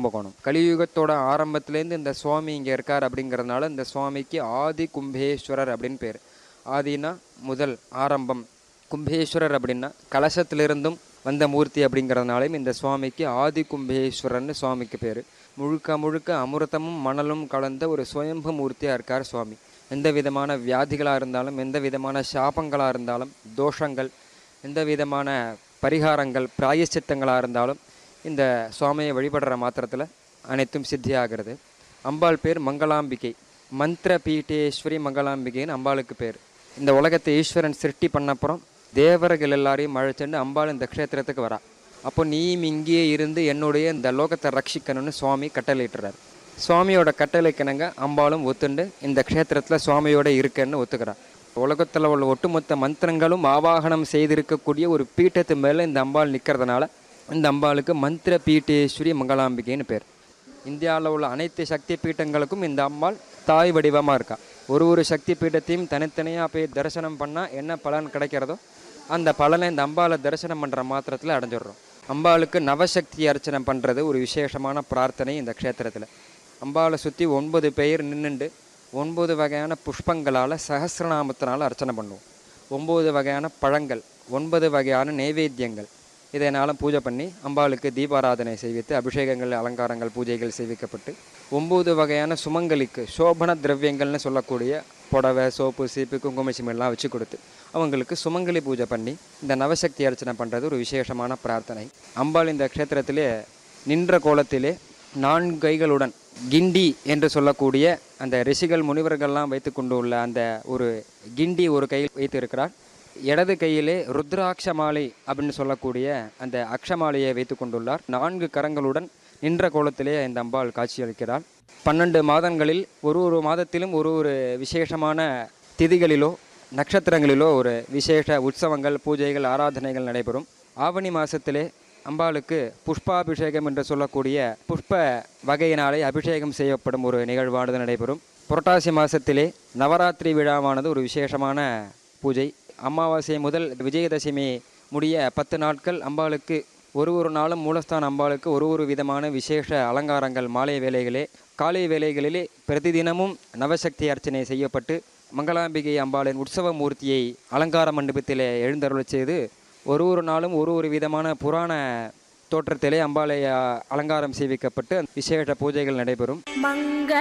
கும்பகோணம் கலியுகத்தோட ஆரம்பத்திலேருந்து இந்த சுவாமி இங்கே இருக்கார் அப்படிங்கிறதுனால இந்த சுவாமிக்கு ஆதி கும்பேஸ்வரர் அப்படின்னு பேர் ஆதினா முதல் ஆரம்பம் கும்பேஸ்வரர் அப்படின்னா கலசத்திலிருந்தும் வந்த மூர்த்தி அப்படிங்கிறதுனாலையும் இந்த சுவாமிக்கு ஆதி கும்பேஸ்வரர்னு சுவாமிக்கு பேர் முழுக்க முழுக்க அமிர்தமும் மணலும் கலந்த ஒரு சுயம்பு மூர்த்தியாக இருக்கார் சுவாமி எந்த விதமான வியாதிகளாக இருந்தாலும் எந்த விதமான சாபங்களாக இருந்தாலும் தோஷங்கள் எந்த விதமான பரிகாரங்கள் பிராயச்சித்தங்களாக இருந்தாலும் இந்த சுவாமியை வழிபடுற மாத்திரத்தில் அனைத்தும் சித்தியாகிறது அம்பாள் பேர் மங்களாம்பிகை மந்திர பீட்டேஸ்வரி மங்களாம்பிகைன்னு அம்பாளுக்கு பேர் இந்த உலகத்தை ஈஸ்வரன் சிருஷ்டி பண்ணப்புறம் தேவர்கள் எல்லாரையும் அழைச்சிட்டு அம்பாள் இந்த க்ஷேத்திரத்துக்கு வரா அப்போ நீயும் இங்கேயே இருந்து என்னுடைய இந்த லோகத்தை ரட்சிக்கணும்னு சுவாமி கட்டளையிட்டுறார் சுவாமியோட கட்டளைக்கிணங்க அம்பாளும் ஒத்துண்டு இந்த க்ஷேத்திரத்தில் சுவாமியோட இருக்கேன்னு ஒத்துக்கிறார் உலகத்தில் உள்ள ஒட்டுமொத்த மந்திரங்களும் ஆவாகனம் செய்திருக்கக்கூடிய ஒரு பீட்டத்து மேலே இந்த அம்பாள் நிற்கிறதுனால இந்த அம்பாளுக்கு மந்திர பீட்டேஸ்வரி மங்களாம்பிகைன்னு பேர் இந்தியாவில் உள்ள அனைத்து சக்தி பீட்டங்களுக்கும் இந்த அம்பாள் தாய் வடிவமாக இருக்கா ஒரு ஒரு சக்தி பீட்டத்தையும் தனித்தனியாக போய் தரிசனம் பண்ணால் என்ன பலன் கிடைக்கிறதோ அந்த பலனை இந்த அம்பாளை தரிசனம் பண்ணுற மாத்திரத்தில் அடைஞ்சிடுறோம் அம்பாளுக்கு நவசக்தி அர்ச்சனை பண்ணுறது ஒரு விசேஷமான பிரார்த்தனை இந்த க்ஷேத்திரத்தில் அம்பாளை சுற்றி ஒன்பது பேர் நின்றுண்டு ஒன்பது வகையான புஷ்பங்களால் சகசிரநாமத்தினால் அர்ச்சனை பண்ணுவோம் ஒம்பது வகையான பழங்கள் ஒன்பது வகையான நைவேத்தியங்கள் இதனாலும் பூஜை பண்ணி அம்பாளுக்கு தீபாராதனை செய்வித்து அபிஷேகங்கள் அலங்காரங்கள் பூஜைகள் செய்விக்கப்பட்டு ஒம்பது வகையான சுமங்கலிக்கு சோபன திரவியங்கள்னு சொல்லக்கூடிய புடவை சோப்பு சீப்பு குங்குமச்சிம் எல்லாம் வச்சு கொடுத்து அவங்களுக்கு சுமங்கலி பூஜை பண்ணி இந்த நவசக்தி அர்ச்சனை பண்ணுறது ஒரு விசேஷமான பிரார்த்தனை அம்பாள் இந்த க்ஷேத்திரத்திலே நின்ற கோலத்திலே நான்கு கைகளுடன் கிண்டி என்று சொல்லக்கூடிய அந்த ரிஷிகள் முனிவர்கள்லாம் வைத்து கொண்டு உள்ள அந்த ஒரு கிண்டி ஒரு கையில் வைத்திருக்கிறார் இடது கையிலே ருத்ராட்ச மாலை அப்படின்னு சொல்லக்கூடிய அந்த அக்ஷமாலையை வைத்து கொண்டுள்ளார் நான்கு கரங்களுடன் நின்ற கோலத்திலே இந்த அம்பாள் காட்சியளிக்கிறாள் பன்னெண்டு மாதங்களில் ஒரு ஒரு மாதத்திலும் ஒரு ஒரு விசேஷமான திதிகளிலோ நட்சத்திரங்களிலோ ஒரு விசேஷ உற்சவங்கள் பூஜைகள் ஆராதனைகள் நடைபெறும் ஆவணி மாதத்திலே அம்பாளுக்கு புஷ்பாபிஷேகம் என்று சொல்லக்கூடிய புஷ்ப வகையினாலே அபிஷேகம் செய்யப்படும் ஒரு நிகழ்வானது நடைபெறும் புரட்டாசி மாதத்திலே நவராத்திரி விழாவானது ஒரு விசேஷமான பூஜை அமாவாசை முதல் விஜயதசமி முடிய பத்து நாட்கள் அம்பாளுக்கு ஒரு ஒரு நாளும் மூலஸ்தான அம்பாளுக்கு ஒரு ஒரு விதமான விசேஷ அலங்காரங்கள் மாலை வேளைகளே காலை வேளைகளிலே பிரதிதினமும் நவசக்தி அர்ச்சனை செய்யப்பட்டு மங்களாம்பிகை அம்பாளின் உற்சவ மூர்த்தியை அலங்கார மண்டபத்திலே எழுந்தருளச் செய்து ஒரு ஒரு நாளும் ஒரு ஒரு விதமான புராண தோற்றத்திலே அம்பாளை அ, அலங்காரம் செய்விக்கப்பட்டு விசேஷ பூஜைகள் நடைபெறும் மங்க